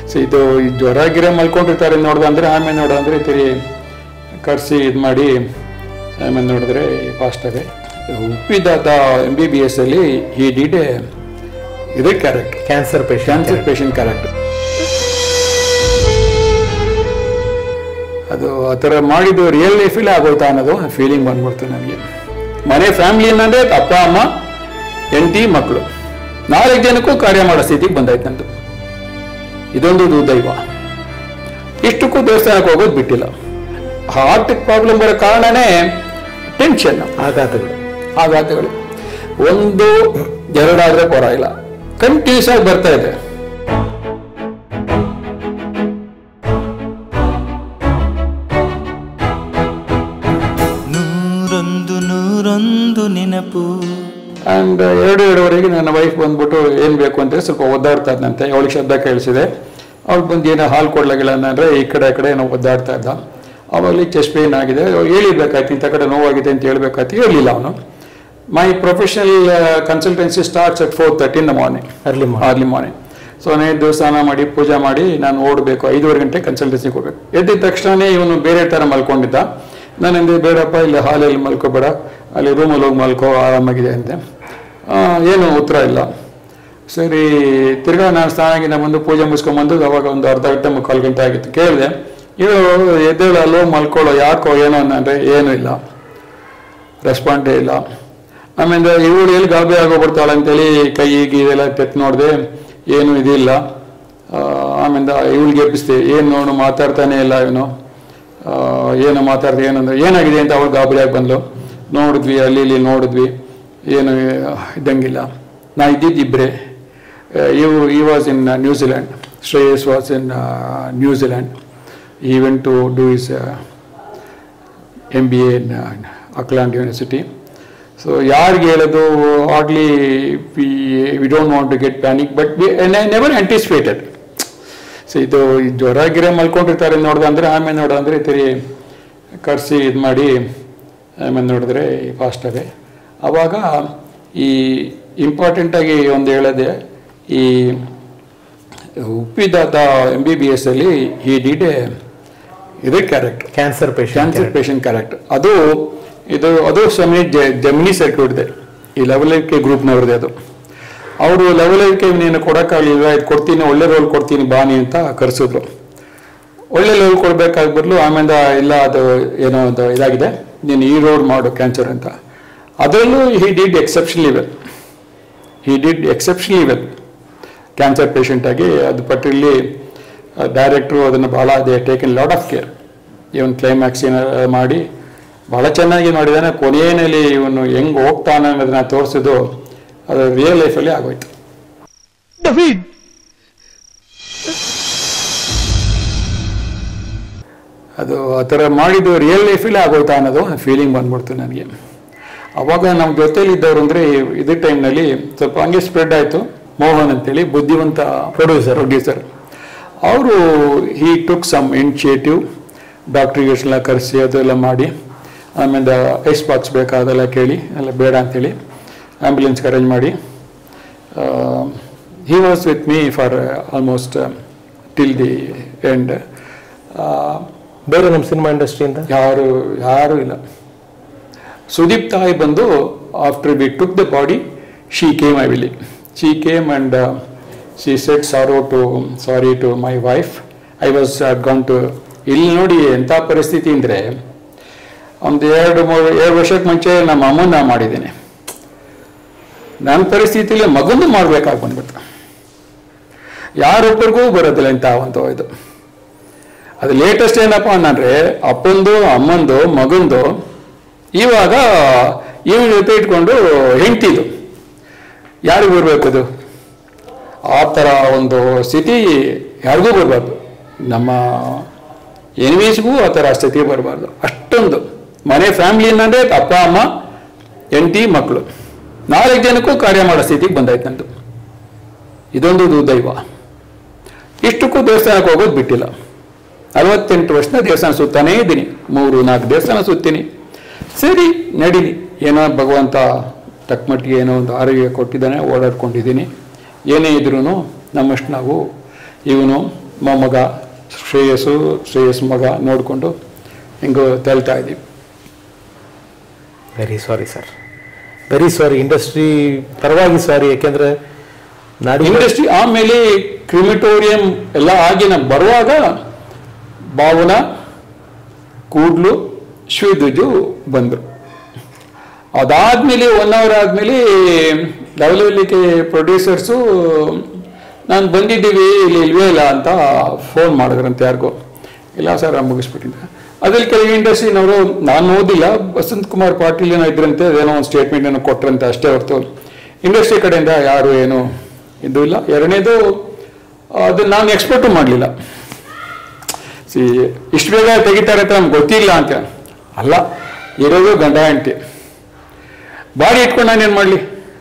So ಇದು ಈ ಜ್ವರ ಗಿರ ಮಲ್ಕೊಂಡಿರ್ತಾರೆ ನೋಡ್ದಂದ್ರೆ ಆಮೇಲೆ ನೋಡಂದ್ರೆ ತಿರಿ ಕರ್ಸಿ ಇದು ಮಾಡಿ ಆಮೇಲೆ ನೋಡಿದ್ರೆ ಫಾಸ್ಟಾಗೆ ಉಪ್ಪಿದಾದ ಎಮ್ ಬಿ ಬಿ ಎಸ್ ಅಲ್ಲಿ ಈ ಡಿಡೆ ಇದೇ character cancer patient cancer patient character ಅದು ಆ ಥರ ಮಾಡಿದ್ದು ರಿಯಲ್ ಲೈಫಲ್ಲಿ ಆಗೋಯ್ತಾ ಅನ್ನೋದು ಫೀಲಿಂಗ್ ಬಂದ್ಬಿಡ್ತು ನನಗೆ ಮನೆ ಫ್ಯಾಮಿಲಿ ಅನ್ನೋದೇ ಅಪ್ಪ ಅಮ್ಮ ಹೆಂಡತಿ ಮಕ್ಕಳು ನಾಲ್ಕು ಜನಕ್ಕೂ ಕಾರ್ಯ ಮಾಡೋ ಸ್ಥಿತಿಗೆ ಬಂದಾಯ್ತು ನಂದು ಇದೊಂದು ದುರ್ದೈವ ಇಷ್ಟಕ್ಕೂ ದೇವಸ್ಥಾನಕ್ಕೆ ಹೋಗೋದು ಬಿಟ್ಟಿಲ್ಲ ಹಾರ್ಟ್ ಪ್ರಾಬ್ಲಮ್ ಬರೋ ಕಾರಣನೇ ಟೆನ್ಷನ್ ಆಘಾತಗಳು ಆಘಾತಗಳು ಒಂದು ಎರಡಾದ್ರೆ ಪರವಾಗಿಲ್ಲ ಕಂಟಿನ್ಯೂಸ್ ಆಗಿ ಬರ್ತಾ ಇದೆ ನೂರೊಂದು ನೂರೊಂದು ನೆನಪು ಅಂಡ್ ಎರಡು ಎರಡುವರೆಗೆ ನನ್ನ ವೈಫ್ ಬಂದ್ಬಿಟ್ಟು ಏನ್ ಬೇಕು ಅಂತ ಸ್ವಲ್ಪ ಒದ್ದಾಡ್ತಾ ಇದ್ದಂತೆ ಅವಳಿಗೆ ಶಬ್ದ ಕೇಳಿಸಿದೆ ಅವ್ಳು ಬಂದು ಏನೋ ಹಾಲು ಕೊಡ್ಲಾಗಿಲ್ಲ ಅಂದ್ರೆ ಈ ಕಡೆ ಆ ಕಡೆ ಏನೋ ಒದ್ದಾಡ್ತಾ ಇದ್ದ ಅವಾಗಲಿ ಚೆಸ್ಟ್ ಪೇನ್ ಆಗಿದೆ ಅವ್ಳು ಹೇಳಿರ್ಬೇಕಾಯ್ತು ಇಂಥ ಕಡೆ ನೋವಾಗಿದೆ ಅಂತ ಹೇಳ್ಬೇಕಾಯ್ತು ಹೇಳಿಲ್ಲ ಅವನು my professional consultancy starts at four thirty in the morning early early morning so night ದೇವಸ್ಥಾನ ಮಾಡಿ ಪೂಜೆ ಮಾಡಿ ನಾನು ಓಡಬೇಕು ಐದೂವರೆ ಗಂಟೆ ಕನ್ಸಲ್ಟೆನ್ಸಿಗೆ ಹೋಗ್ಬೇಕು ಎದ್ದಿದ ತಕ್ಷಣನೇ ಇವನು ಬೇರೆ ಥರ ಮಲ್ಕೊಂಡಿದ್ದ ನಾನಂದೆ ಬೇಡಪ್ಪ ಇಲ್ಲಿ ಹಾಲಲ್ಲಿ ಮಲ್ಕೋಬೇಡ ಅಲ್ಲಿ ರೂಮಲ್ಲಿ ಹೋಗಿ ಮಲ್ಕೋ ಆರಾಮಾಗಿದೆ ಅಂದೆ ಆ, ಏನು ಉತ್ತರ ಇಲ್ಲ ಸರಿ ತಿರ್ಗಾ ನಾನು ಸ್ನಾನಗಿನ ಬಂದು ಪೂಜೆ ಮುಗಿಸ್ಕೊಂಬಂದು ಅವಾಗ ಒಂದು ಅರ್ಧ ಗಂಟೆ ಮುಕ್ಕಾಲು ಗಂಟೆ ಆಗಿತ್ತು ಕೇಳಿದೆ ಇವಳು ಎದ್ದೇಳು ಅಲ್ಲೋ ಮಲ್ಕೊಳ್ಳೋ ಯಾಕೋ ಏನೋ ಅಂದರೆ ಏನೂ ಇಲ್ಲ ರೆಸ್ಪಾಂಡೇ ಇಲ್ಲ ಆಮೇಲೆ ಇವಳು ಎಲ್ಲಿ ಗಾಬರಿ ಆಗೋಗ್ಬಿಡ್ತಾಳೆ ಅಂತೇಳಿ ಕೈ ಗೀದೆಲ್ಲ ತೆತ್ತು ನೋಡಿದೆ ಏನು ಇದಿಲ್ಲ ಆ, ಆಮೇಲೆ ಇವಳಿಗೆ ಎಬ್ಬಿಸ್ದೆ ಏನು ನೋಡು ಮಾತಾಡ್ತಾನೆ ಇಲ್ಲ ಇವನು ಆ, ಏನು ಮಾತಾಡ್ದೆ ಏನಂದ್ರೆ ಏನಾಗಿದೆ ಅಂತ ಅವಳು ಗಾಬರಿಯಾಗಿ ಬಂದ್ಲು ನೋಡಿದ್ವಿ ಅಲ್ಲಿ ಇಲ್ಲಿ ನೋಡಿದ್ವಿ ಏನು ಇದ್ದಂಗಿಲ್ಲ ನಾ ಇದ್ದಿದ್ದು ಇಬ್ಬರೇ ಇವು ಈ was in New Zealand Shreyas was in New Zealand event to do is M B A in Auckland university so ಯಾರಿಗೆ ಹೇಳೋದು ಆಗ್ಲಿ we we don't want to get panic but I never anticipated so ಇದು ಈ ಜ್ವರ ಗಿರ ಮಲ್ಕೊಂಡಿರ್ತಾರೆ ನೋಡ್ದಂದ್ರೆ ಆಮೇಲೆ ನೋಡಂದ್ರೆ ತಿರಿ ಕರ್ಸಿ ಇದು ಮಾಡಿ ಆಮೇಲೆ ನೋಡಿದ್ರೆ ಫಾಸ್ಟಾಗೆ ಆವಾಗ ಈ ಇಂಪಾರ್ಟೆಂಟಾಗಿ ಒಂದು ಹೇಳೋದೆ ಈ ಉಪ್ಪಿದಾದ ಎಮ್ ಬಿ ಬಿ ಎಸ್ ಅಲ್ಲಿ ಈ ಡಿಡೆ ಇದೇ character cancer patient cancer patient character ಅದು ಇದು ಅದು ಸಮಯ ಜಮಿನಿ ಸರ್ಕ್ಯೂಟ್ ಇದೆ ಈ ಲೆವೆಲ್ ಕೆ ಗ್ರೂಪ್ನವ್ರದ್ದು ಅದು ಅವರು ಲೆವೆಲ್ ಕೆ ನೀನು ಕೊಡೋಕ್ಕಾಗಲಿಲ್ಲ ಇದು ಕೊಡ್ತೀನಿ ಒಳ್ಳೆ ರೋಲ್ ಕೊಡ್ತೀನಿ ಬಾನಿ ಅಂತ ಕರೆಸಿದ್ರು ಒಳ್ಳೆ ಲೆವೆಲ್ ಕೊಡ್ಬೇಕಾಗಿ ಬದಲು ಆಮೇಲೆ ಇಲ್ಲ ಅದು ಏನೋ ಒಂದು ಇದಾಗಿದೆ ನೀನು ಈ ರೋಡ್ ಮಾಡು ಕ್ಯಾನ್ಸರ್ ಅಂತ ಅದರಲ್ಲೂ he did exceptionally well he did exceptionally well cancer patient ಆಗಿ ಅದು ಪರ್ಟಿಕ್ಯುಲಿ ಡೈರೆಕ್ಟ್ರು ಅದನ್ನು ಭಾಳ they taken lot of care even climax ಮಾಡಿ ಭಾಳ ಚೆನ್ನಾಗಿ ಮಾಡಿದ್ದಾನೆ ಕೊನೆಯಲ್ಲಿ ಇವನು ಹೆಂಗೆ ಹೋಗ್ತಾನೆ ಅನ್ನೋದನ್ನ ತೋರಿಸಿದ್ದು ಅದು ರಿಯಲ್ ಲೈಫಲ್ಲಿ ಆಗೋಯ್ತು ಅದು ಆ ಥರ ಮಾಡಿದ್ದು ರಿಯಲ್ ಲೈಫಲ್ಲಿ ಆಗೋಯ್ತಾ ಅನ್ನೋದು ಫೀಲಿಂಗ್ ಬಂದ್ಬಿಡ್ತು ನನಗೆ ಅವಾಗ ನಮ್ಮ ಜೊತೆಲಿ ಇದ್ದವ್ರು ಅಂದರೆ ಇದೇ ಟೈಮ್ನಲ್ಲಿ ಸ್ವಲ್ಪ ಹಂಗೆ ಸ್ಪ್ರೆಡ್ ಆಯಿತು ಮೋಹನ್ ಅಂತೇಳಿ ಬುದ್ಧಿವಂತ ಪ್ರೊಡ್ಯೂಸರ್ ಪ್ರೊಡ್ಯೂಸರ್ ಅವರು ಈ ಟುಕ್ ಸಮ್ ಇನಿಷಿಯೇಟಿವ್ ಡಾಕ್ಟ್ರಿಗೆಲ್ಲ ಕರೆಸಿ ಅದೆಲ್ಲ ಮಾಡಿ ಆಮೇಲೆ ಐಸ್ ಬಾಕ್ಸ್ ಬೇಕಾದೆಲ್ಲ ಕೇಳಿ ಎಲ್ಲ ಬೇಡ ಅಂತೇಳಿ ಆ್ಯಂಬುಲೆನ್ಸ್ಗೆ ಅರೇಂಜ್ ಮಾಡಿ he was with me for almost till the end ಬೇರೆ ನಮ್ಮ ಸಿನಿಮಾ ಇಂಡಸ್ಟ್ರಿಯಿಂದ ಯಾರು ಯಾರೂ ಇಲ್ಲ ಸುದೀಪ್ ತಾಯಿ ಬಂದು after we took the body she came I really she came and she said sorrow to sorry to my wife I was gone to ಇಲ್ಲಿ ನೋಡಿ ಎಂಥ ಪರಿಸ್ಥಿತಿ ಅಂದರೆ ಒಂದು ಎರಡು ಮೂರು ಎರಡು ವರ್ಷಕ್ಕೆ ಮುಂಚೆ ನಮ್ಮ ಅಮ್ಮನ ಮಾಡಿದ್ದೇನೆ ನನ್ನ ಪರಿಸ್ಥಿತಿಯಲ್ಲಿ ಮಗಂದು ಮಾಡ್ಬೇಕಾಗಿ ಬಂದ್ಬಿಡ್ತು ಯಾರೊಬ್ಬರಿಗೂ ಬರೋದಿಲ್ಲ ಇಂಥ ಒಂದು ಇದು ಅದು ಲೇಟೆಸ್ಟ್ ಏನಪ್ಪ ಅನ್ನಂದ್ರೆ ಅಪ್ಪಂದು ಅಮ್ಮಂದು ಮಗಂದು ಇವಾಗ ಇವನ ಜೊತೆ ಇಟ್ಕೊಂಡು ಹೆಂಡ್ತಿದು ಯಾರಿಗೂ ಬರಬೇಕದು ಆ ಥರ ಒಂದು ಸ್ಥಿತಿ ಯಾರಿಗೂ ಬರಬಾರ್ದು ನಮ್ಮ ಎನಿಮೀಸ್ಗೂ ಆ ಥರ ಸ್ಥಿತಿ ಬರಬಾರ್ದು ಅಷ್ಟೊಂದು ಮನೆ ಫ್ಯಾಮಿಲಿ ಅನ್ನೋದೇ ಅಪ್ಪ ಅಮ್ಮ ಹೆಂಡತಿ ಮಕ್ಕಳು ನಾಲ್ಕು ಜನಕ್ಕೂ ಕಾರ್ಯ ಮಾಡೋ ಸ್ಥಿತಿಗೆ ಬಂದಾಯ್ತು ನಂದು ಇದೊಂದು ದುರ್ದೈವ ಇಷ್ಟಕ್ಕೂ ದೇವಸ್ಥಾನಕ್ಕೆ ಹೋಗೋದು ಬಿಟ್ಟಿಲ್ಲ ಅರವತ್ತೆಂಟು ವರ್ಷದ ದೇವಸ್ಥಾನ ಸುತ್ತಾನೇ ಇದ್ದೀನಿ ಮೂರು ನಾಲ್ಕು ದೇವಸ್ಥಾನ ಸುತ್ತೀನಿ ಸರಿ ನಡೀಲಿ ಏನೋ ಭಗವಂತ ತಕ್ಕಮಟ್ಟಿಗೆ ಏನೋ ಒಂದು ಆರೋಗ್ಯ ಕೊಟ್ಟಿದ್ದಾನೆ ಓಡಾಡ್ಕೊಂಡಿದ್ದೀನಿ ಏನೇ ಇದ್ರೂ ನಮ್ಮಷ್ಟು ನಾವು ಇವನು ಮೊಮ್ಮಗ ಶ್ರೇಯಸ್ಸು ಶ್ರೇಯಸ್ ಮಗ ನೋಡಿಕೊಂಡು ಹಿಂಗೆ ತೇಲ್ತಾ ಇದ್ದೀವಿ very sorry sir very sorry industry ಪರವಾಗಿ ಸಾರಿ ಯಾಕೆಂದ್ರೆ ನಾಡಿ ಇಂಡಸ್ಟ್ರಿ ಆಮೇಲೆ ಕ್ರಿಮಿಟೋರಿಯಂ ಎಲ್ಲ ಆಗಿ ನಾನು ಬರುವಾಗ ಭಾವನ ಕೂಡ್ಲು ಶ್ರೀದುಜು ಬಂದರು ಅದಾದ್ಮೇಲೆ ಒನ್ ಅವರ್ ಆದ್ಮೇಲೆ ಲವಲವಿಕೆ ಪ್ರೊಡ್ಯೂಸರ್ಸು ನಾನು ಬಂದಿದ್ದೀವಿ ಇಲ್ಲಿ ಇಲ್ವೇ ಇಲ್ಲ ಅಂತ ಫೋನ್ ಮಾಡಿದ್ರಂತೆ ಯಾರಿಗೋ ಇಲ್ಲ ಸರ್ ನಾನು ಮುಗಿಸ್ಬಿಟ್ಟಿದ್ದೆ ಅದ್ರಲ್ಲಿ ಕೆಲವು ಇಂಡಸ್ಟ್ರಿನವರು ನಾನು ಓದಿಲ್ಲ ವಸಂತ್ ಕುಮಾರ್ ಪಾಟೀಲ್ ಏನೋ ಇದ್ರಂತೆ ಅದೇನೋ ಒಂದು ಸ್ಟೇಟ್ಮೆಂಟ್ ಏನೋ ಕೊಟ್ರಂತೆ ಅಷ್ಟೇ ಹೊರತು ಇಂಡಸ್ಟ್ರಿ ಕಡೆಯಿಂದ ಯಾರು ಏನು ಇದು ಇಲ್ಲ ಎರಡನೇದು ಅದನ್ನ ನಾನು ಎಕ್ಸ್ಪೆಕ್ಟು ಮಾಡಲಿಲ್ಲ ಸಿ ಇಷ್ಟು ಬೇಗ ತೆಗಿತಾರೆ ಅಂತ ನಮ್ಗೆ ಗೊತ್ತಿಲ್ಲ ಅಂತ ಅಲ್ಲ ಇರೋದು ಗಂಡ ಹೆಂಡತಿ ಬಾಡಿ ಇಟ್ಕೊಂಡು ನಾನೇನು ಮಾಡಲಿ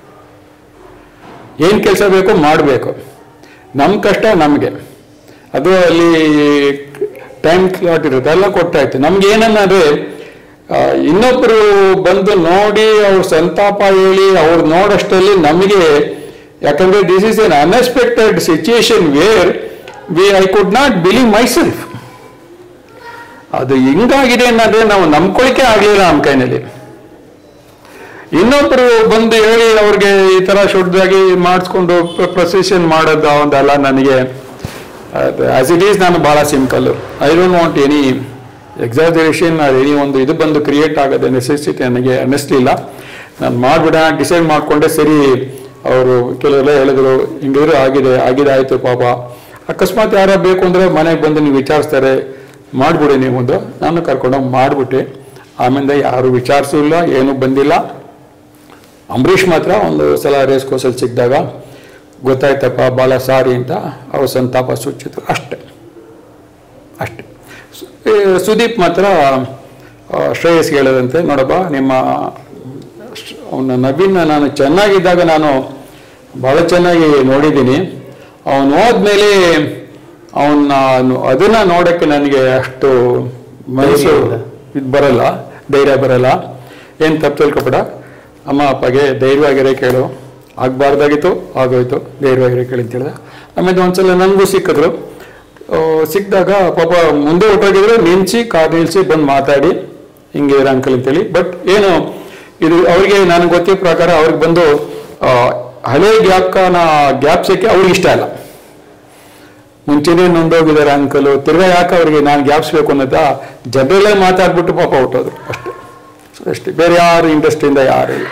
ಏನು ಕೆಲಸ ಬೇಕೋ ಮಾಡಬೇಕು ನಮ್ಮ ಕಷ್ಟ ನಮಗೆ ಅದು ಅಲ್ಲಿ ಟೈಮ್ ಸ್ಲಾಟ್ ಇರುತ್ತೆ ಎಲ್ಲ ಕೊಟ್ಟಾಯ್ತು ನಮ್ಗೆ ಏನನ್ನಂದ್ರೆ ಆ, ಇನ್ನೊಬ್ರು ಬಂದು ನೋಡಿ ಅವ್ರ ಸಂತಾಪ ಹೇಳಿ ಅವ್ರು ನೋಡಷ್ಟರಲ್ಲಿ ನಮಗೆ ಯಾಕಂದ್ರೆ this is an unexpected situation where we I could not believe myself ಅದು ಹಿಂಗಾಗಿದೆ ಅನ್ನೋದ್ರೆ ನಾವು ನಂಬ್ಕೊಳಿಕೆ ಆಗಲಿಲ್ಲ ನಮ್ಮ ಕೈನಲ್ಲಿ ಇನ್ನೊಬ್ರು ಬಂದು ಹೇಳಿ ಅವ್ರಿಗೆ ಈ ತರ ಶುದ್ಧವಾಗಿ ಮಾಡಿಸ್ಕೊಂಡು ಪ್ರೊಸೆಷನ್ ಮಾಡೋದು ಒಂದಲ್ಲ ನನಗೆ ಆಸ್ ಇಟ್ ಈಸ್ ನಾನು ಬಹಳ simple I don't want any exaggeration any ಒಂದು ಇದು ಬಂದು ಕ್ರಿಯೇಟ್ ಆಗೋದು ನೆಸೆಸಿಟಿ ನನಗೆ ಅನ್ನಿಸ್ಲಿಲ್ಲ ನಾನು ಮಾಡ್ಬಿಡ ಡಿಸೈಡ್ ಮಾಡ್ಕೊಂಡೆ ಸರಿ ಅವರು ಕೆಲವೆಲ್ಲ ಹೇಳಿದ್ರು ಹಿಂಗಿದ್ರು ಆಗಿದೆ ಆಗಿದೆ ಆಯ್ತು ಪಾಪ ಅಕಸ್ಮಾತ್ ಯಾರ ಬೇಕು ಅಂದ್ರೆ ಮನೆಗೆ ಬಂದು ನೀವು ವಿಚಾರಿಸ್ತಾರೆ ಮಾಡ್ಬಿಡಿ ನೀವು ಒಂದು ನಾನು ಕರ್ಕೊಂಡೋಗಿ ಮಾಡ್ಬಿಟ್ಟೆ ಆಮೇಲೆ ಯಾರು ವಿಚಾರಿಸಿಲ್ಲ ಏನೂ ಬಂದಿಲ್ಲ ಅಂಬರೀಷ್ ಮಾತ್ರ ಒಂದು ಸಲ ರೇಸ್ ಕೋರ್ಸಲ್ಲಿ ಸಿಕ್ಕಿದಾಗ ಗೊತ್ತಾಯ್ತಪ್ಪ ಭಾಳ ಸಾರಿ ಅಂತ ಅವ್ರ ಸಂತಾಪ ಸೂಚಿಸಿದ್ರು ಅಷ್ಟೆ ಅಷ್ಟೆ ಸು- ಈ ಸುದೀಪ್ ಮಾತ್ರ ಆ, ಶ್ರೇಯಸ್ ಹೇಳದಂತೆ ನೋಡಪ್ಪ ನಿಮ್ಮ ಅವನ ನವೀನ್ ನಾನು ಚೆನ್ನಾಗಿದ್ದಾಗ ನಾನು ಭಾಳ ಚೆನ್ನಾಗಿ ನೋಡಿದ್ದೀನಿ ಅವನು ಹೋದ್ಮೇಲೆ ಅವನ್ನ ಅದನ್ನ ನೋಡಕ್ಕೆ ನನಗೆ ಅಷ್ಟು ಮನಸ್ಸು ಧೈರ್ಯ ಇಲ್ಲ. ಇದು ಬರಲ್ಲ ಧೈರ್ಯ ಬರಲ್ಲ ಏನು ತಪ್ಪು ತಿಳ್ಕೊಬೇಡ ಅಮ್ಮ ಅಪ್ಪಗೆ ಧೈರ್ಯವಾಗಿರೇ ಕೇಳು ಆಗಬಾರ್ದಾಗಿತ್ತು ಆಗೋಯ್ತು ಧೈರ್ಯವಾಗಿರೇ ಕೇಳಿ ಅಂತ ಹೇಳ್ದೆ ಆಮೇಲೆ ಒಂದ್ಸಲ ನನಗೂ ಸಿಕ್ಕಿದ್ರು ಆ, ಸಿಕ್ಕಿದಾಗ ಪಾಪ ಮುಂದೆ ಹೊಟ್ಟೋಗಿದ್ರೆ ನಿಲ್ಸಿ ಕಾರ್ ನಿಲ್ಸಿ ಬಂದು ಮಾತಾಡಿ ಹಿಂಗೆ ಇರೋ ಅಂಕಲ್ ಅಂತೇಳಿ ಬಟ್ ಏನು ಇದು ಅವ್ರಿಗೆ ನನಗೆ ಗೊತ್ತಿರೋ ಪ್ರಕಾರ ಅವ್ರಿಗೆ ಬಂದು ಆ, ಹಳೆ ಗ್ಯಾಪ್ನ ಗ್ಯಾಪ್ ಸಿಕ್ಕಿ ಅವ್ರಿಗೆ ಇಷ್ಟ ಇಲ್ಲ ಮುಂಚೆನೇ ನೊಂದೋಗಿದ್ದಾರೆ ಅಂಕಲು ತಿರ್ಗಾ ಯಾಕೆ ಅವ್ರಿಗೆ ನಾನು ಗ್ಯಾಪ್ಸ್ಬೇಕು ಅನ್ನೋದ ಜನರಲ್ಲೇ ಮಾತಾಡ್ಬಿಟ್ಟು ಪಾಪ ಹೊಟ್ಟೋದ್ರು ಅಷ್ಟೇ ಸೊ ಅಷ್ಟೇ ಬೇರೆ ಯಾರು ಇಂಡಸ್ಟ್ರಿಯಿಂದ ಯಾರು ಇಲ್ಲ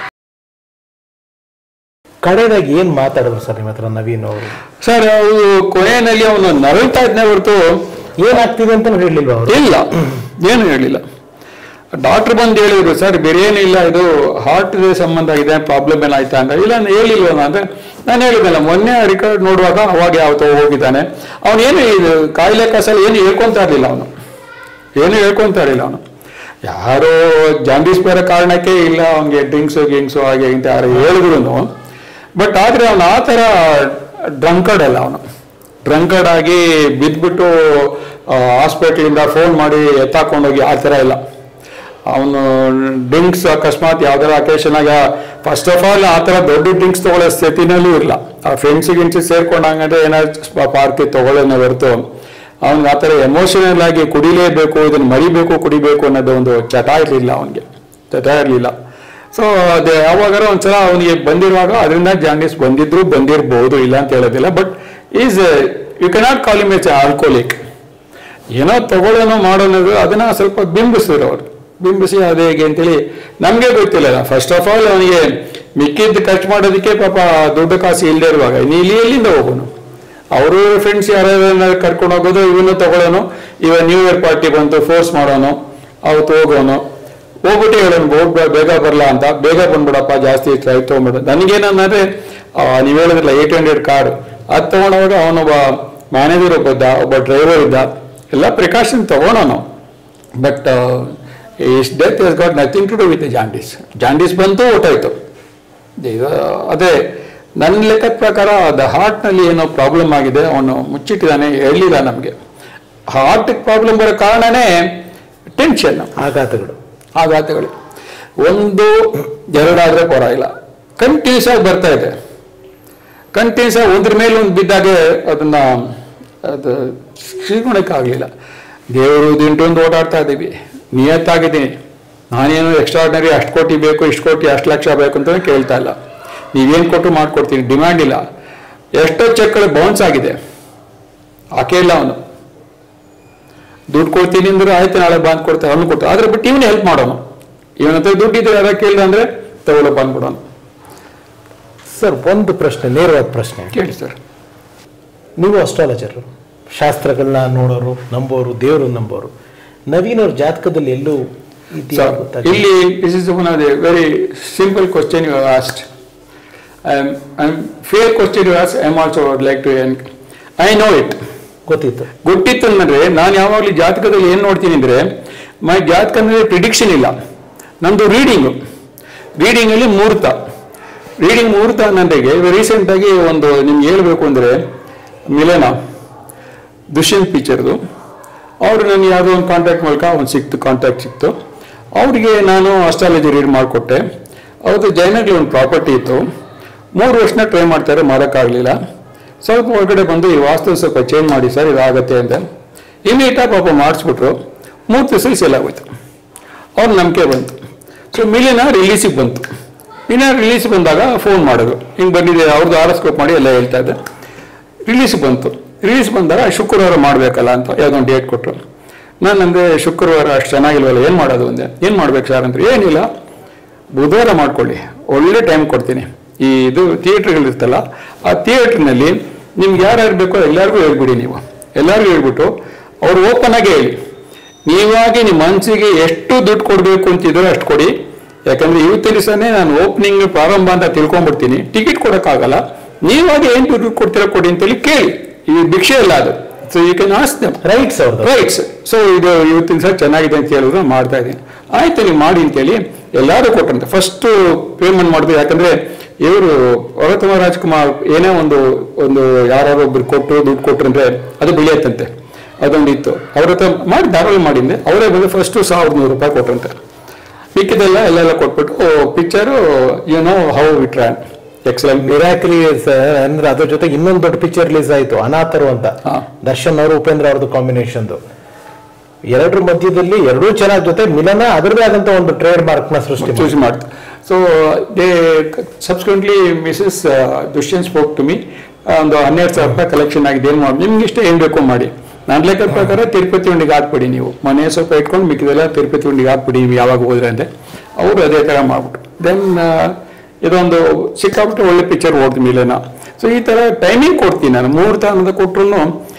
ಕಡೆದಾಗಿ ಏನ್ ಮಾತಾಡಿದ್ರು ಸರ್ ನಿಮ್ಮ ಹತ್ರ ನವೀನ್ ಅವರು ಸರ್ ಅವರು ಕೊನೆಯಲ್ಲಿ ಅವನು ನರಳ್ತಾ ಇದ್ನೇ ಹೊರತು ಏನಾಗ್ತಿದೆ ಅಂತ ಹೇಳಿಲ್ವಾ ಅವರು ಇಲ್ಲ ಏನು ಹೇಳಿಲ್ಲ ಡಾಕ್ಟರ್ ಬಂದು ಹೇಳಿದ್ರು ಸರ್ ಬೇರೆ ಏನಿಲ್ಲ ಇದು ಹಾರ್ಟ್ ಸಂಬಂಧ ಇದೆ ಪ್ರಾಬ್ಲಮ್ ಏನಾಯ್ತಾ ಅಂತ ಇಲ್ಲ ನಾನು ಹೇಳಿಲ್ವಲ್ಲ ಅಂದ್ರೆ ನಾನು ಹೇಳಿದ್ನಲ್ಲ ಮೊನ್ನೆ ರಿಕಾರ್ಡ್ ನೋಡುವಾಗ ಅವಾಗ ಯಾವತ್ತೋ ಹೋಗಿದ್ದಾನೆ ಅವನೇನು ಇದು ಕಾಯಿಲೆ ಕಸಲ್ಲಿ ಏನು ಹೇಳ್ಕೊಂತ ಇರಲಿಲ್ಲ ಅವನು ಏನು ಹೇಳ್ಕೊಂತ ಇರಲಿಲ್ಲ ಅವನು ಯಾರೋ ಜಾಂಡೀಸ್ ಬೇರೆ ಕಾರಣಕ್ಕೆ ಇಲ್ಲ ಅವನಿಗೆ ಡ್ರಿಂಕ್ಸು ಗಿಂಕ್ಸು ಹಾಗೆ ಅಂತ ಯಾರು ಹೇಳಿದ್ರು ಬಟ್ ಆದ್ರೆ ಅವನು ಆ ಥರ ಡ್ರಂಕರ್ಡ್ ಅಲ್ಲ ಅವನು ಡ್ರಂಕರ್ಡ್ ಆಗಿ ಬಿದ್ದ್ಬಿಟ್ಟು ಹಾಸ್ಪಿಟ್ಲಿಂದ ಫೋನ್ ಮಾಡಿ ಎತ್ತಾಕೊಂಡೋಗಿ ಆ ಥರ ಇಲ್ಲ ಅವನು ಡ್ರಿಂಕ್ಸ್ ಅಕಸ್ಮಾತ್ ಯಾವ್ದಾರ ಅಕೇಶನ್ ಆಗ ಫಸ್ಟ್ ಆಫ್ ಆಲ್ ಆ ಥರ ದೊಡ್ಡ ಡ್ರಿಂಕ್ಸ್ ತಗೊಳ್ಳೋ ಸ್ಥಿತಿನಲ್ಲೂ ಇಲ್ಲ ಆ ಫ್ರೆಂಡ್ಸ್ ಗಿಂಚಿ ಸೇರ್ಕೊಂಡಂಗಂದ್ರೆ ಏನಾದ್ರು ಪಾರ್ಕಿ ತಗೊಳ್ಳೋಣ ಹೊರತು ಅವ್ನಿಗೆ ಆ ಥರ ಎಮೋಷನಲ್ ಆಗಿ ಕುಡಿಲೇಬೇಕು ಇದನ್ನ ಮರಿಬೇಕು ಕುಡಿಬೇಕು ಅನ್ನೋದು ಒಂದು ಚಟ ಇರಲಿಲ್ಲ ಅವನಿಗೆ ಚಟ ಇರಲಿಲ್ಲ ಸೊ ಅದೇ ಯಾವಾಗಾರ ಒಂದ್ಸಲ ಅವನಿಗೆ ಬಂದಿರುವಾಗ ಅದರಿಂದ ಜಾಂಡೀಸ್ ಬಂದಿದ್ರು ಬಂದಿರಬಹುದು ಇಲ್ಲ ಅಂತ ಹೇಳೋದಿಲ್ಲ but is you cannot call him ಎಚ್ ಆಲ್ಕೋಲಿಕ್ ಏನೋ ತಗೊಳ್ಳೋನೋ ಮಾಡೋನದು ಅದನ್ನ ಸ್ವಲ್ಪ ಬಿಂಬಿಸಿದ್ರು ಅವರು ಬಿಂಬಿಸಿ ಅದು ಹೇಗೆ ಅಂತೇಳಿ ನಮಗೆ ಗೊತ್ತಿಲ್ಲ ಫಸ್ಟ್ ಆಫ್ ಆಲ್ ಅವನಿಗೆ ಮಿಕ್ಕಿದ್ದು ಖರ್ಚು ಮಾಡೋದಕ್ಕೆ ಪಾಪ ದುಡ್ಡು ಕಾಸು ಇಲ್ಲದೆ ಇರುವಾಗ ನೀ ಇಲ್ಲಿ ಎಲ್ಲಿಂದ ಹೋಗೋನು ಅವರು ಫ್ರೆಂಡ್ಸ್ ಯಾರ್ಯಾರ ಕರ್ಕೊಂಡು ಹೋಗೋದು ಇವನು ತಗೊಳ್ಳೋನು ಇವ ನ್ಯೂ ಇಯರ್ ಪಾರ್ಟಿ ಬಂತು ಫೋರ್ಸ್ ಮಾಡೋನು ಅವತ್ತು ಹೋಗೋನು ಹೋಗ್ಬಿಟ್ಟು ಹೇಳೋನು ಹೋಗ್ಬೇಡ ಬೇಗ ಬರಲ್ಲ ಅಂತ ಬೇಗ ಬಂದ್ಬಿಡಪ್ಪ ಜಾಸ್ತಿ ಇತ್ತು ಆಯ್ತು ತೊಗೊಂಡ್ಬಿಡು ನನಗೇನಂದ್ರೆ ನೀವು ಹೇಳಿದ್ರಲ್ಲ ಏಟ್ ಹಂಡ್ರೆಡ್ ಕಾರ್ಡ್ ಅದು ತಗೊಂಡಾಗ ಅವನೊಬ್ಬ ಮ್ಯಾನೇಜರ್ ಒಬ್ಬ ಇದ್ದ ಒಬ್ಬ ಡ್ರೈವರ್ ಇದ್ದ ಎಲ್ಲ ಪ್ರಿಕಾಷನ್ ತಗೊಳೋನು but his death is got nothing to do with jaundice jaundice ಬಂತು ಹೊಟ್ಟೋಯ್ತು ಇದು ಅದೇ ನನ್ನ ಲೆಕ್ಕದ ಪ್ರಕಾರ ಅದು ಹಾರ್ಟ್ನಲ್ಲಿ ಏನೋ ಪ್ರಾಬ್ಲಮ್ ಆಗಿದೆ ಅವನು ಮುಚ್ಚಿಟ್ಟಿದ್ದಾನೆ ಹೇಳಲಿಲ್ಲ ನಮಗೆ ಹಾರ್ಟ್ ಪ್ರಾಬ್ಲಮ್ ಬರೋ ಕಾರಣನೇ ಟೆನ್ಷನ್ ಆಘಾತಗಳು ಆಘಾತಗಳು ಒಂದು ಎರಡಾದ್ರೆ ಪರವಾಗಿಲ್ಲ ಕಂಟಿನ್ಯೂಸ್ ಆಗಿ ಬರ್ತಾ ಇದೆ ಕಂಟಿನ್ಯೂಸ್ ಆಗಿ ಒಂದ್ರ ಮೇಲೆ ಒಂದು ಬಿದ್ದಾಗೆ ಅದನ್ನ ಅದು ಆಗಲಿಲ್ಲ ದೇವರು ದಿಂಟೊಂದು ಓಡಾಡ್ತಾ ಇದ್ದೀವಿ ನಿಯತ್ತಾಗಿದ್ದೀನಿ ನಾನೇನು ಎಕ್ಸ್ಟ್ರಾರ್ಡಿನರಿ ಅಷ್ಟು ಕೋಟಿ ಬೇಕು ಇಷ್ಟು ಕೋಟಿ ಅಷ್ಟು ಲಕ್ಷ ಬೇಕು ಅಂತ ಕೇಳ್ತಾ ಇಲ್ಲ ನೀವೇನು ಕೊಟ್ಟು ಮಾಡ್ಕೊಡ್ತೀನಿ ಡಿಮ್ಯಾಂಡ್ ಇಲ್ಲ ಎಷ್ಟೋ ಚೆಕ್ಗಳು ಬೌನ್ಸ್ ಆಗಿದೆ ಹಾಕೇ ಇಲ್ಲ ಅವನು ದುಡ್ಡು ಕೊಡ್ತೀನಿ ಅಂದ್ರೆ ಆಯ್ತು ನಾಳೆ ಬಾಂದ್ ಕೊಡ್ತಾರೆ ಅವನು ಕೊಟ್ಟು ಆದ್ರೆ ಬಿಟ್ಟು ಇವನು ಹೆಲ್ಪ್ ಮಾಡೋಣ ಇವನ ಹತ್ರ ದುಡ್ಡು ಇದ್ರೆ ಯಾರ ಕೇಳಿದ ಅಂದ್ರೆ ತಗೊಳ್ಳೋ ಬಂದ್ಬಿಡೋಣ ಸರ್ ಒಂದು ಪ್ರಶ್ನೆ ನೇರವಾದ ಪ್ರಶ್ನೆ ಕೇಳಿ ಸರ್ ನೀವು ಅಸ್ಟ್ರಾಲಜರ್ ಶಾಸ್ತ್ರಗಳನ್ನ ನೋಡೋರು ನಂಬೋರು ದೇವರು ನಂಬೋರು ನವೀನ್ ಅವ್ರ ಜಾತಕದಲ್ಲಿ ಎಲ್ಲೂ So, ಇತಿಹಾಸ ಗೊತ್ತಾಗಿಲ್ಲ. ಇಲ್ಲಿ this is one of the very simple question you have asked. Um, um, fair question you asked, I'm also would like to, en- I know it. ಗೊತ್ತಿತ್ತು ಗೊತ್ತಿತ್ತು ಅಂದ್ರೆ ನಾನು ಯಾವಾಗಲೂ ಜಾತಕದಲ್ಲಿ ಏನು ನೋಡ್ತೀನಿ ಅಂದ್ರೆ ಮೈ ಜಾತಕ ಅಂದರೆ ಪ್ರಿಡಿಕ್ಷನ್ ಇಲ್ಲ ನಂದು ರೀಡಿಂಗು ರೀಡಿಂಗಲ್ಲಿ ಮುಹೂರ್ತ ರೀಡಿಂಗ್ ಮುಹೂರ್ತ ನನಗೆ ರೀಸೆಂಟಾಗಿ ಒಂದು ನಿಮ್ಗೆ ಹೇಳ್ಬೇಕು ಅಂದರೆ ಮಿಲನ ದುಷ್ಯಂತ್ ಪಿಕ್ಚರ್ದು ಅವರು ನನಗೆ ಯಾವುದೋ ಒಂದು ಕಾಂಟ್ಯಾಕ್ಟ್ ಮೂಲಕ ಒಂದು ಸಿಕ್ತು ಕಾಂಟ್ಯಾಕ್ಟ್ ಸಿಕ್ತು ಅವರಿಗೆ ನಾನು ಅಸ್ಟ್ರಾಲಜಿ ರೀಡ್ ಮಾಡಿಕೊಟ್ಟೆ ಅವ್ರದ್ದು ಜೈನಗ್ಲಿ ಒಂದು ಪ್ರಾಪರ್ಟಿ ಇತ್ತು ಮೂರು ವರ್ಷನ ಟ್ರೈ ಮಾಡ್ತಾರೆ ಮಾಡೋಕ್ಕಾಗಲಿಲ್ಲ ಸ್ವಲ್ಪ ಹೊರಗಡೆ ಬಂದು ಈ ವಾಸ್ತು ಸ್ವಲ್ಪ ಚೇಂಜ್ ಮಾಡಿ ಸರ್ ಇದಾಗತ್ತೆ ಅಂತ ಇಮಿಡಿಯೇಟಾಗಿ ಪಾಪ ಮಾಡಿಸ್ಬಿಟ್ರು ಮೂರು ದಿವಸ ಸೆಲ್ ಆಗೋಯ್ತು ಅವ್ರ ನಂಬಿಕೆ ಬಂತು ಸೊ ಮಿಲಿನ ರಿಲೀಸಿಗೆ ಬಂತು ಇನ್ನ ರಿಲೀಸ್ ಬಂದಾಗ ಫೋನ್ ಮಾಡಿದ್ರು ಹಿಂಗೆ ಬಂದಿದೆ ಅವ್ರದ್ದು ಆರೋಸ್ಕೋಪ್ ಮಾಡಿ ಎಲ್ಲ ಹೇಳ್ತಾ ಇದ್ದೆ ರಿಲೀಸ್ ಬಂತು ರಿಲೀಸ್ ಬಂದಾಗ ಶುಕ್ರವಾರ ಮಾಡಬೇಕಲ್ಲ ಅಂತ ಯಾವುದೋ ಒಂದು ಡೇಟ್ ಕೊಟ್ಟರು ನಾನು ಅಂದೆ ಶುಕ್ರವಾರ ಅಷ್ಟು ಚೆನ್ನಾಗಿಲ್ವಲ್ಲ ಏನು ಮಾಡೋದು ಅಂದೆ ಏನು ಮಾಡ್ಬೇಕು ಸರ್ ಅಂದ್ರೆ ಏನಿಲ್ಲ ಬುಧವಾರ ಮಾಡ್ಕೊಳ್ಳಿ ಒಳ್ಳೆ ಟೈಮ್ ಕೊಡ್ತೀನಿ ಈ ಇದು ಥಿಯೇಟ್ರ್ಗಳಿರ್ತಲ್ಲ ಆ ಥಿಯೇಟ್ರ್ನಲ್ಲಿ ನಿಮ್ಗೆ ಯಾರ್ಯಾರು ಬೇಕೋ ಎಲ್ಲರಿಗೂ ಹೇಳ್ಬಿಡಿ ನೀವು ಎಲ್ಲರಿಗೂ ಹೇಳ್ಬಿಟ್ಟು ಅವ್ರು ಓಪನ್ ಆಗಿ ಹೇಳಿ ನೀವಾಗಿ ನಿಮ್ಮ ಮನಸ್ಸಿಗೆ ಎಷ್ಟು ದುಡ್ಡು ಕೊಡಬೇಕು ಅಂತಿದ್ರೆ ಅಷ್ಟು ಕೊಡಿ ಯಾಕಂದ್ರೆ ಇವತ್ತು ದಿವಸನೇ ನಾನು ಓಪನಿಂಗ್ ಪ್ರಾರಂಭ ಅಂತ ತಿಳ್ಕೊಂಡ್ಬಿಡ್ತೀನಿ ಟಿಕೆಟ್ ಕೊಡೋಕ್ಕಾಗಲ್ಲ ನೀವಾಗಿ ಏನು ದುಡ್ಡು ಕೊಡ್ತೀರಾ ಕೊಡಿ ಅಂತೇಳಿ ಕೇಳಿ ಇದು ಭಿಕ್ಷೆ ಅಲ್ಲ ಅದು so you can ask them rights ಅವ್ರದ್ದು ರೈಟ್ಸ್ ಸೊ ಇದು ಇವತ್ತಿನ ಸಹ ಚೆನ್ನಾಗಿದೆ ಅಂತ ಹೇಳಿದ್ರು ಮಾಡ್ತಾ ಇದ್ದೀನಿ ಆಯ್ತು ನೀವು ಮಾಡಿ ಅಂತೇಳಿ ಎಲ್ಲರೂ ಕೊಟ್ಟಂತೆ ಫಸ್ಟ್ ಪೇಮೆಂಟ್ ಮಾಡಿದ್ರು ಯಾಕಂದ್ರೆ ಇವರು ವರತಮ ರಾಜ್ಕುಮಾರ್ ಏನೇ ಒಂದು ಒಂದು ಯಾರೋ ಒಬ್ರು ಕೊಟ್ಟು ದುಡ್ಡು ಕೊಟ್ರು ಅಂದ್ರೆ ಅದು ಬೆಳೆಯತ್ತಂತೆ ಅದೊಂದು ಇತ್ತು ಅವ್ರ ಹತ್ರ ಮಾಡಿ ಧಾರಾಳ ಮಾಡಿದ್ದೆ ಅವರೇ ಬಂದು ಫಸ್ಟ್ ಸಾವಿರದ ನೂರು ರೂಪಾಯಿ ಕೊಟ್ರಂತೆ ಮಿಕ್ಕಿದೆಲ್ಲ ಎಲ್ಲೆಲ್ಲ ಕೊಟ್ಬಿಟ್ಟು picture you know how it ran excellent miraculously sir ಅಂದ್ರೆ ಅದ್ರ ಜೊತೆಗೆ ಇನ್ನೊಂದು ದೊಡ್ಡ ಪಿಕ್ಚರ್ ರಿಲೀಸ್ ಆಯ್ತು ಅನಾಥರು ಅಂತ ಹಾ. ದರ್ಶನ್ ಅವರು ಉಪೇಂದ್ರ ಅವ್ರದ್ದು ಕಾಂಬಿನೇಷನ್ ಎರಡರ ಮಧ್ಯದಲ್ಲಿ ಎರಡೂ ಚೆನ್ನಾಗಿ ಜೊತೆ ಮಿಲನ ಅದರದೇ ಆದಂತ ಒಂದು ಟ್ರೇಡ್ ಮಾರ್ಕ್ ನ ಸೃಷ್ಟಿ ಮಾಡಿ. ಚೂಸ್ ಮಾಡ್ತು so they subsequently Mrs Dushyant spoke to me ಒಂದು ಹನ್ನೆರಡು ಸಾವಿರ ರೂಪಾಯಿ ಕಲೆಕ್ಷನ್ ಆಗಿದೆ ಏನು ಮಾಡಿ ನಿಮ್ಗೆ ಇಷ್ಟ ಏನು ಬೇಕು ಮಾಡಿ ನನ್ನ ಲೆಕ್ಕದ ಪ್ರಕಾರ ತಿರುಪತಿ ಉಂಡಿಗೆ ಹಾಕ್ಬಿಡಿ ನೀವು ಮನೆ ಸ್ವಲ್ಪ ಇಟ್ಕೊಂಡು ಮಿಕ್ಕಿದೆಲ್ಲ ತಿರುಪತಿ ಉಂಡಿಗೆ ಹಾಕ್ಬಿಡಿ ನೀವು ಯಾವಾಗ ಹೋದ್ರೆ ಅಂದೆ ಅವರು ಅದೇ ಥರ ಮಾಡ್ಬಿಟ್ಟು ದೆನ್ ಇದೊಂದು ಸಿಕ್ಕಾಬಿಟ್ಟು ಒಳ್ಳೆ ಪಿಕ್ಚರ್ ಓಡ್ದು ಮಿಲೇನ ಸೊ ಈ ಥರ ಟೈಮಿಂಗ್ ಕೊಡ್ತೀನಿ ನಾನು ಮುಹೂರ್ತ ಅನ್ನೋದು ಕೊಟ್ಟರು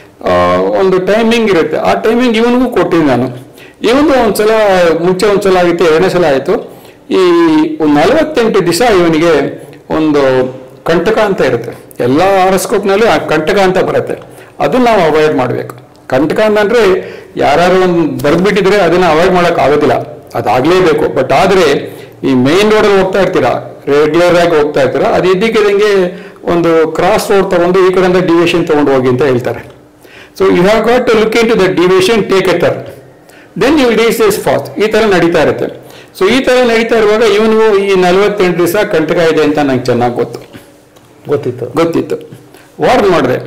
ಒಂದು ಟೈಮಿಂಗ್ ಇರುತ್ತೆ ಆ ಟೈಮಿಂಗ್ ಇವನಿಗೂ ಕೊಟ್ಟಿದ್ದೀನಿ ನಾನು ಇವನು ಒಂದ್ಸಲ ಮುಂಚೆ ಒಂದ್ಸಲ ಆಗಿತ್ತು ಎರಡನೇ ಸಲ ಆಯಿತು ಈ ಒಂದು ನಲವತ್ತೆಂಟು ದಿವಸ ಇವನಿಗೆ ಒಂದು ಕಂಟಕ ಅಂತ ಇರುತ್ತೆ ಎಲ್ಲ ಆರಸ್ಕೋಪ್ನಲ್ಲಿ ಆ ಕಂಟಕ ಅಂತ ಬರುತ್ತೆ ಅದನ್ನ ನಾವು ಅವಾಯ್ಡ್ ಮಾಡಬೇಕು ಕಂಟಕ ಅಂತಂದ್ರೆ ಯಾರು ಒಂದು ಬರೆದ್ಬಿಟ್ಟಿದ್ರೆ ಅದನ್ನ ಅವಾಯ್ಡ್ ಮಾಡಕ್ ಆಗೋದಿಲ್ಲ ಅದಾಗಲೇಬೇಕು ಬಟ್ ಆದರೆ ಈ ಮೇನ್ ರೋಡಲ್ಲಿ ಹೋಗ್ತಾ ಇರ್ತೀರಾ ರೆಗ್ಯುಲರ್ ಆಗಿ ಹೋಗ್ತಾ ಇರ್ತೀರಾ ಅದು ಇದ್ದಕ್ಕಿದ್ದಂಗೆ ಒಂದು ಕ್ರಾಸ್ ರೋಡ್ ತಗೊಂಡು ಈ ಕಡೆಯಿಂದ ಡಿವಿಷನ್ ತಗೊಂಡು ಹೋಗಿ ಅಂತ ಹೇಳ್ತಾರೆ so you have got to look into the division take a turn then you reach this fast ಈ ಥರ ನಡೀತಾ ಇರುತ್ತೆ ಸೊ ಈ ಥರ ನಡೀತಾ ಇರುವಾಗ ಇವನು ಈ ನಲವತ್ತೆಂಟು ದಿವಸ ಕಂಟಕ ಇದೆ ಅಂತ ನಂಗೆ ಚೆನ್ನಾಗಿ ಗೊತ್ತು ಗೊತ್ತಿತ್ತು ಗೊತ್ತಿತ್ತು ವಾರ್ನ್ ಮಾಡಿದೆ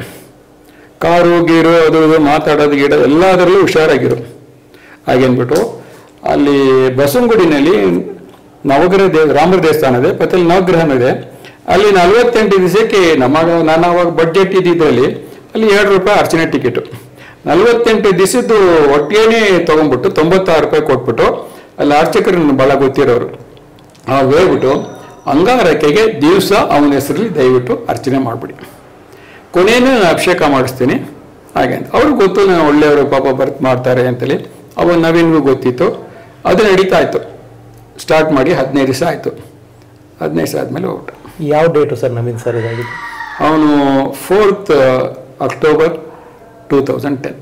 ಕಾರು ಗೀರು ಅದು ಇದು ಮಾತಾಡೋದು ಗಿಡೋದು ಎಲ್ಲದರಲ್ಲೂ ಹುಷಾರಾಗಿರು ಹಾಗೇನ್ಬಿಟ್ಟು ಅಲ್ಲಿ ಬಸವನಗುಡಿನಲ್ಲಿ ನವಗ್ರಹ ದೇವ ರಾಮರ ದೇವಸ್ಥಾನ ಇದೆ ಮತ್ತೆ ಅಲ್ಲಿ ನವಗ್ರಹನೂ ಇದೆ ಅಲ್ಲಿ ನಲವತ್ತೆಂಟು ದಿವಸಕ್ಕೆ ನಮಗೆ ನಾನು ಅವಾಗ ಬಡ್ಜೆಟ್ ಇದ್ದಿದ್ರಲ್ಲಿ ಅಲ್ಲಿ ಎರಡು ರೂಪಾಯಿ ಅರ್ಚನೆ ಟಿಕೆಟು ನಲವತ್ತೆಂಟು ದಿವಸದ್ದು ಒಟ್ಟಿಗೆನೇ ತೊಗೊಂಡ್ಬಿಟ್ಟು ತೊಂಬತ್ತಾರು ರೂಪಾಯಿ ಕೊಟ್ಬಿಟ್ಟು ಅಲ್ಲಿ ಅರ್ಚಕರನ್ನು ಭಾಳ ಗೊತ್ತಿರೋರು ಅವ್ರು ಹೇಳ್ಬಿಟ್ಟು ಅಂಗಾರಕ್ಕೆಗೆ ದಿವಸ ಅವನ ಹೆಸರಲ್ಲಿ ದಯವಿಟ್ಟು ಅರ್ಚನೆ ಮಾಡಿಬಿಡಿ ಕೊನೆಯೂ ನಾನು ಅಭಿಷೇಕ ಮಾಡಿಸ್ತೀನಿ ಹಾಗೆ ಅಂತ ಅವ್ರಿಗೆ ಗೊತ್ತು ನಾನು ಒಳ್ಳೆಯವರು ಪಾಪ ಬರ್ತ್ ಮಾಡ್ತಾರೆ ಅಂತೇಳಿ ಅವ ನವೀನ್ಗೂ ಗೊತ್ತಿತ್ತು ಅದು ನಡೀತಾ ಇತ್ತು ಸ್ಟಾರ್ಟ್ ಮಾಡಿ ಹದಿನೈದು ದಿವಸ ಆಯಿತು ಹದಿನೈದು ದಿವಸ ಆದಮೇಲೆ ಹೋಗ್ಬಿಟ್ಟು ಯಾವ ಡೇಟು ಸರ್ ನವೀನ್ ಸರ್ ಇದಾಗಿದ್ದು ಅವನು fourth October two thousand ten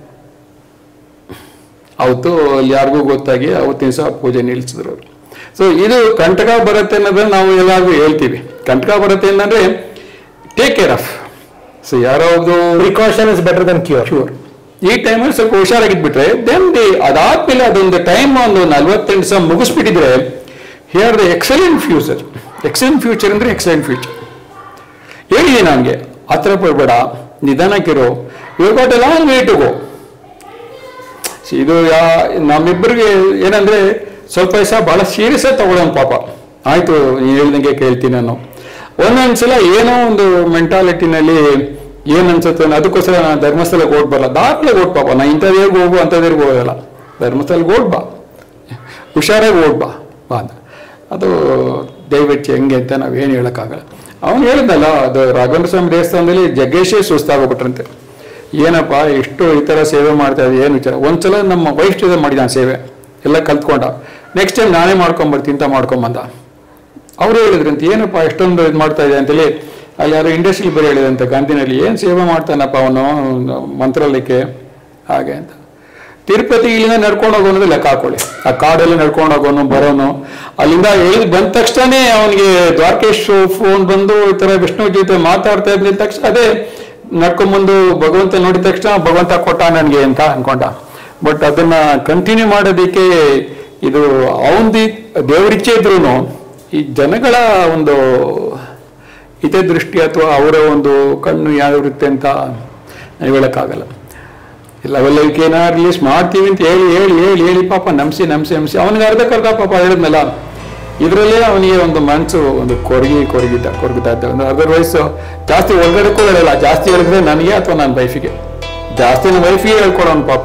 ಅವತ್ತು ಯಾರಿಗೂ ಗೊತ್ತಾಗಿ ಅವತ್ತಿನ ದಿವಸ ಪೂಜೆ ನಿಲ್ಲಿಸಿದ್ರು ಅವರು ಸೊ ಇದು ಕಂಟಕ ಬರುತ್ತೆ ಅನ್ನೋದನ್ನ ನಾವು ಎಲ್ಲರಿಗೂ ಹೇಳ್ತೀವಿ ಕಂಟಕ ಬರುತ್ತೆ ಅಂತಂದ್ರೆ ಟೇಕ್ ಕೇರ್ ಆಫ್ ಸೊ ಯಾರಾವುದು precaution is better than cure sure ಈ ಟೈಮಲ್ಲಿ ಸ್ವಲ್ಪ ಹುಷಾರಾಗಿದ್ಬಿಟ್ರೆ ದೆನ್ ದಿ ಅದಾದ್ಮೇಲೆ ಅದೊಂದು ಟೈಮ್ ಒಂದು ನಲ್ವತ್ತೆಂಟು ದಿವಸ ಮುಗಿಸ್ಬಿಟ್ಟಿದ್ರೆ hear the excellent future excellent future ಅಂದ್ರೆ ಎಕ್ಸಲೆಂಟ್ ಫ್ಯೂಚರ್ ಹೇಳಿದೆ ನನಗೆ ಹತ್ರ ಪಡಬೇಡ ನಿಧಾನಕ್ಕಿರು you got a long way to go ಇದು ಯಾ ನಮ್ಮಿಬ್ಬರಿಗೆ ಏನಂದ್ರೆ ಸ್ವಲ್ಪ ದಿವಸ ಬಹಳ ಸೀರಿಯಸ್ ಆಗಿ ತಗೊಳ್ಳೋಣ ಪಾಪ ಆಯ್ತು ನೀನು ಹೇಳ್ದಂಗೆ ಕೇಳ್ತೀನಿ ನಾನು ಒಂದೊಂದ್ಸಲ ಏನೋ ಒಂದು ಮೆಂಟಾಲಿಟಿನಲ್ಲಿ ಏನ್ ಅನ್ಸುತ್ತೆ ಅನ್ನೋ ಅದಕ್ಕೋಸ್ಕರ ನಾನು ಧರ್ಮಸ್ಥಳಕ್ಕೆ ಓಡ್ ಬರಲ್ಲ ದಾಖಲೆಗೆ ಓಡ್ ಪಾಪ ನಾ ಇಂಥದ್ರಿಗೆ ಹೋಗು ಅಂಥದ್ರಿಗೆ ಹೋಗಲ್ಲ ಧರ್ಮಸ್ಥಳಕ್ಕೆ ಓಡ್ ಬಾ ಹುಷಾರಾಗಿ ಓಡ್ ಬಾ ಬಾ ಅಂತ ಅದು ದಯವಿಟ್ಟು ಹೆಂಗೆ ಅಂತ ನಾವೇನು ಹೇಳೋಕ್ಕಾಗಲ್ಲ ಅವನು ಹೇಳಿದ್ನಲ್ಲ ಅದು ರಾಘವೇಂದ್ರ ಸ್ವಾಮಿ ದೇವಸ್ಥಾನದಲ್ಲಿ ಜಗ್ಗೇಶೇ ಸುಸ್ತಾಗೋಗ್ಬಿಟ್ರಂತೆ ಏನಪ್ಪ ಇಷ್ಟು ಈ ಥರ ಸೇವೆ ಮಾಡ್ತಾ ಇದ್ದೀವಿ ಏನು ವಿಚಾರ ಒಂದ್ಸಲ ನಮ್ಮ ವೈಫ್ ಜೊತೆ ಮಾಡಿದ ಸೇವೆ ಎಲ್ಲ ಕಲ್ತ್ಕೊಂಡ ನೆಕ್ಸ್ಟ್ ಟೈಮ್ ನಾನೇ ಮಾಡ್ಕೊಂಬರ್ತೀನಿ ಅಂತ ಮಾಡ್ಕೊಂಬಂದ ಅವರು ಹೇಳಿದ್ರಂತೆ ಏನಪ್ಪ ಎಷ್ಟೊಂದು ಇದು ಮಾಡ್ತಾ ಇದೆ ಅಂತೇಳಿ ಅಲ್ಲಿ ಯಾರೋ ಇಂಡಸ್ಟ್ರಿಯಲ್ಲಿ ಬೇರೆ ಹೇಳಿದಂತೆ ಗಾಂಧಿನಲ್ಲಿ ಏನು ಸೇವೆ ಮಾಡ್ತಾನಪ್ಪ ಅವನು ಮಂತ್ರಾಲಯಕ್ಕೆ ಹಾಗೆ ಅಂತ ತಿರುಪತಿ ಇಲ್ಲಿಂದ ನಡ್ಕೊಂಡು ಹೋಗೋದು ಲೆಕ್ಕ ಹಾಕೊಳ್ಳಿ ಆ ಕಾಡಲ್ಲಿ ನಡ್ಕೊಂಡು ಹೋಗೋನು ಬರೋನು ಅಲ್ಲಿಂದ ಇಳಿದು ಬಂದ ತಕ್ಷಣನೇ ಅವನಿಗೆ ದ್ವಾರಕೇಶ್ ಫೋನ್ ಬಂದು ಈ ತರ ವಿಷ್ಣು ಜೊತೆ ಮಾತಾಡ್ತಾ ಇದ್ದ ತಕ್ಷಣ ಅದೇ ನಡ್ಕೊಂಡ್ಬಂದು ಭಗವಂತ ನೋಡಿದ ತಕ್ಷಣ ಭಗವಂತ ಕೊಟ್ಟ ನನಗೆ ಅಂತ ಅನ್ಕೊಂಡ ಬಟ್ ಅದನ್ನ ಕಂಟಿನ್ಯೂ ಮಾಡೋದಕ್ಕೆ ಇದು ಅವನದಿ ದೇವರಿಚ್ಛೆ ಇದ್ರು ಈ ಜನಗಳ ಒಂದು ಹಿತದೃಷ್ಟಿ ಅಥವಾ ಅವರ ಒಂದು ಕಣ್ಣು ಯಾವ ಇರುತ್ತೆ ಅಂತ ನಾವು ಹೇಳಕ್ಕಾಗಲ್ಲ ಲೆವೆಲ್ ಏನಾರ ರಿಲೀಸ್ ಮಾಡ್ತೀವಿ ಅಂತ ಹೇಳಿ ಹೇಳಿ ಹೇಳಿ ಹೇಳಿ ಪಾಪ ನಮ್ಸಿ ನಮ್ಸಿ ನಮ್ಸಿ ಅವನಿಗೆ ಅರ್ಧಕ್ಕರ್ಧ ಪಾಪ ಹೇಳಿದ್ನಲ್ಲ ಇದರಲ್ಲೇ ಅವನಿಗೆ ಒಂದು ಮನಸ್ಸು ಒಂದು ಕೊರಗಿ ಕೊರಗಿದ್ದ ಕೊರಗಿತಾ ಇದ್ದ ಒಂದು ಅದರ್ವೈಸ್ ಜಾಸ್ತಿ ಒಳಗಡೆಕ್ಕೂ ಹೇಳಲ್ಲ ಜಾಸ್ತಿ ಹೇಳಿದ್ರೆ ನನಗೆ ಅಥವಾ ನನ್ನ ವೈಫಿಗೆ ಜಾಸ್ತಿ ನನ್ನ ವೈಫಿಗೆ ಹೇಳ್ಕೊಡೋನು ಪಾಪ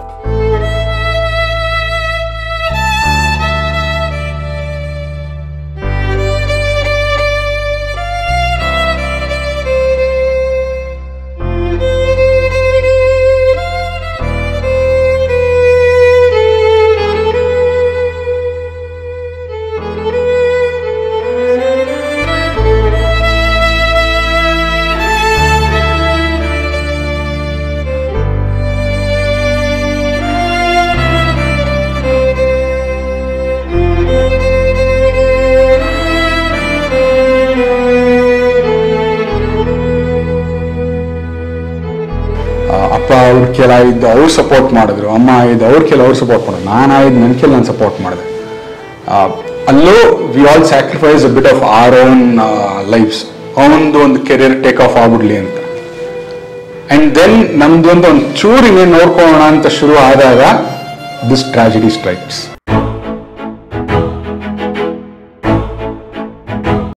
ಆ, ಅಪ್ಪ ಅವ್ರ ಕೆಲ ಇದ್ದು ಅವ್ರು ಸಪೋರ್ಟ್ ಮಾಡಿದ್ರು ಅಮ್ಮ ಇದ್ದು ಅವ್ರ ಕೆಲ ಅವ್ರು ಸಪೋರ್ಟ್ ಮಾಡಿದ್ರು ನಾನು ಆಯ್ದು ನನ್ನ ಕೆಲ ನಾನು ಸಪೋರ್ಟ್ ಮಾಡಿದೆ ಆ, ಅಲ್ಲೂ we all sacrifice a bit of our own lives ಅವನದು ಒಂದು ಕೆರಿಯರ್ ಟೇಕ್ ಆಫ್ ಆಗ್ಬಿಡ್ಲಿ ಅಂತ ಅಂಡ್ ದೆನ್ ನಮ್ದೊಂದು ಒಂದು ಚೂರು ಇನ್ನೇನು ನೋಡ್ಕೊಳ್ಳೋಣ ಅಂತ ಶುರು ಆದಾಗ ದಿಸ್ ಟ್ರಾಜಿಡಿ ಸ್ಟ್ರೈಕ್ಸ್